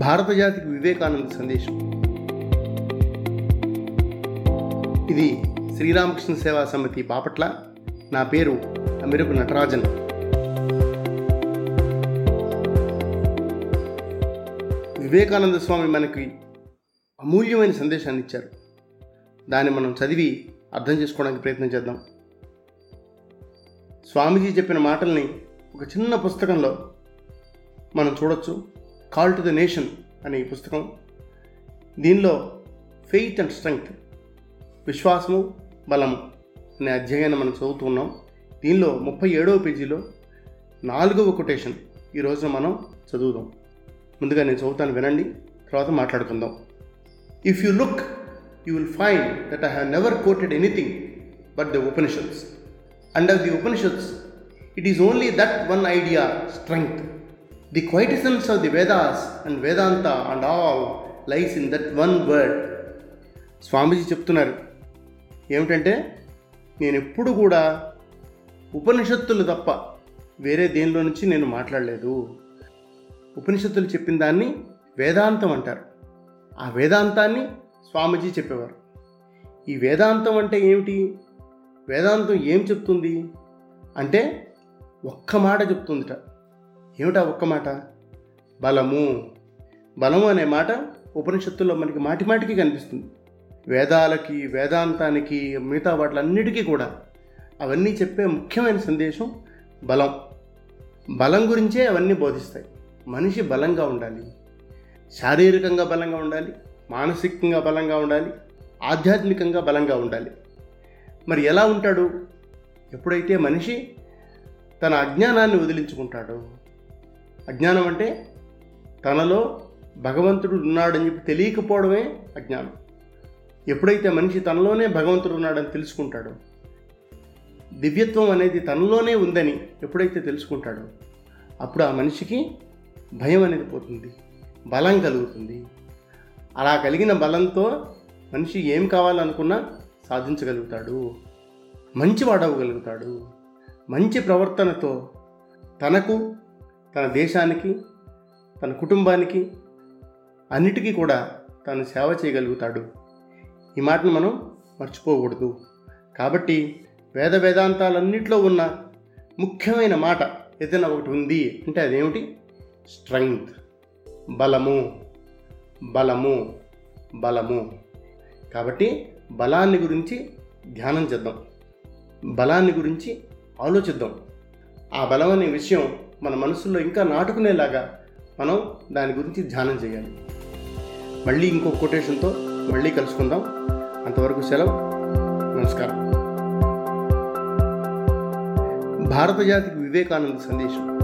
భారత జాతికి వివేకానంద సందేశం ఇది శ్రీరామకృష్ణ సేవా సమితి బాపట్ల నా పేరు అమిరుపు నటరాజన్ వివేకానంద స్వామి మనకి అమూల్యమైన సందేశాన్ని ఇచ్చారు దాన్ని మనం చదివి అర్థం చేసుకోవడానికి ప్రయత్నం చేద్దాం స్వామీజీ చెప్పిన మాటల్ని ఒక చిన్న పుస్తకంలో మనం చూడొచ్చు కాల్ టు ద నేషన్ అనే ఈ పుస్తకం దీనిలో ఫెయిత్ అండ్ స్ట్రెంగ్త్ విశ్వాసము బలము అనే అధ్యాయాన్ని మనం చదువుతున్నాం దీనిలో ముప్పై ఏడవ పేజీలో నాలుగవ కొటేషన్ ఈ రోజున మనం చదువుదాం ముందుగా నేను చదువుతాను వినండి తర్వాత మాట్లాడుకుందాం if you look you will find that I have never quoted anything but the Upanishads under the Upanishads it is only that one idea strength the quintessence of the Vedas and Vedanta and all lies in that one word Swamiji చెప్తున్నారు ఏమిటంటే నేను ఎప్పుడు కూడా ఉపనిషత్తులు తప్ప వేరే దేనిలో నుంచి నేను మాట్లాడలేదు ఉపనిషత్తులు చెప్పిన దాన్ని వేదాంతం అంటారు ఆ వేదాంతాన్ని స్వామీజీ చెప్పేవారు ఈ వేదాంతం అంటే ఏమిటి వేదాంతం ఏం చెప్తుంది అంటే ఒక్క మాట చెప్తుందిట ఏమిటా ఒక్క మాట బలము బలము అనే మాట ఉపనిషత్తుల్లో మనకి మాటి మాటికి కనిపిస్తుంది వేదాలకి వేదాంతానికి మిగతా వాటిలన్నిటికీ కూడా అవన్నీ చెప్పే ముఖ్యమైన సందేశం బలం బలం గురించే అవన్నీ బోధిస్తాయి మనిషి బలంగా ఉండాలి శారీరకంగా బలంగా ఉండాలి మానసికంగా బలంగా ఉండాలి ఆధ్యాత్మికంగా బలంగా ఉండాలి మరి ఎలా ఉంటాడు ఎప్పుడైతే మనిషి తన అజ్ఞానాన్ని వదిలించుకుంటాడో అజ్ఞానం అంటే తనలో భగవంతుడు ఉన్నాడని చెప్పి తెలియకపోవడమే అజ్ఞానం ఎప్పుడైతే మనిషి తనలోనే భగవంతుడు ఉన్నాడని తెలుసుకుంటాడో దివ్యత్వం అనేది తనలోనే ఉందని ఎప్పుడైతే తెలుసుకుంటాడో అప్పుడు ఆ మనిషికి భయం అనేది పోతుంది బలం కలుగుతుంది అలా కలిగిన బలంతో మనిషి ఏం కావాలనుకున్నా సాధించగలుగుతాడు మంచి వాడవగలుగుతాడు మంచి ప్రవర్తనతో తనకు తన దేశానికి తన కుటుంబానికి అన్నిటికీ కూడా తాను సేవ చేయగలుగుతాడు ఈ మాటను మనం మర్చిపోకూడదు కాబట్టి వేద వేదాంతాలన్నింటిలో ఉన్న ముఖ్యమైన మాట ఏదైనా ఒకటి ఉంది అంటే అదేమిటి స్ట్రెంగ్త్ బలము బలము బలము కాబట్టి బలాన్ని గురించి ధ్యానం చేద్దాం బలాన్ని గురించి ఆలోచిద్దాం ఆ బలం అనే విషయం మన మనసులో ఇంకా నాటుకునేలాగా మనం దాని గురించి ధ్యానం చేయాలి మళ్ళీ ఇంకో కొటేషన్తో మళ్ళీ కలుసుకుందాం అంతవరకు సెలవు నమస్కారం భారత జాతికి వివేకానంద సందేశం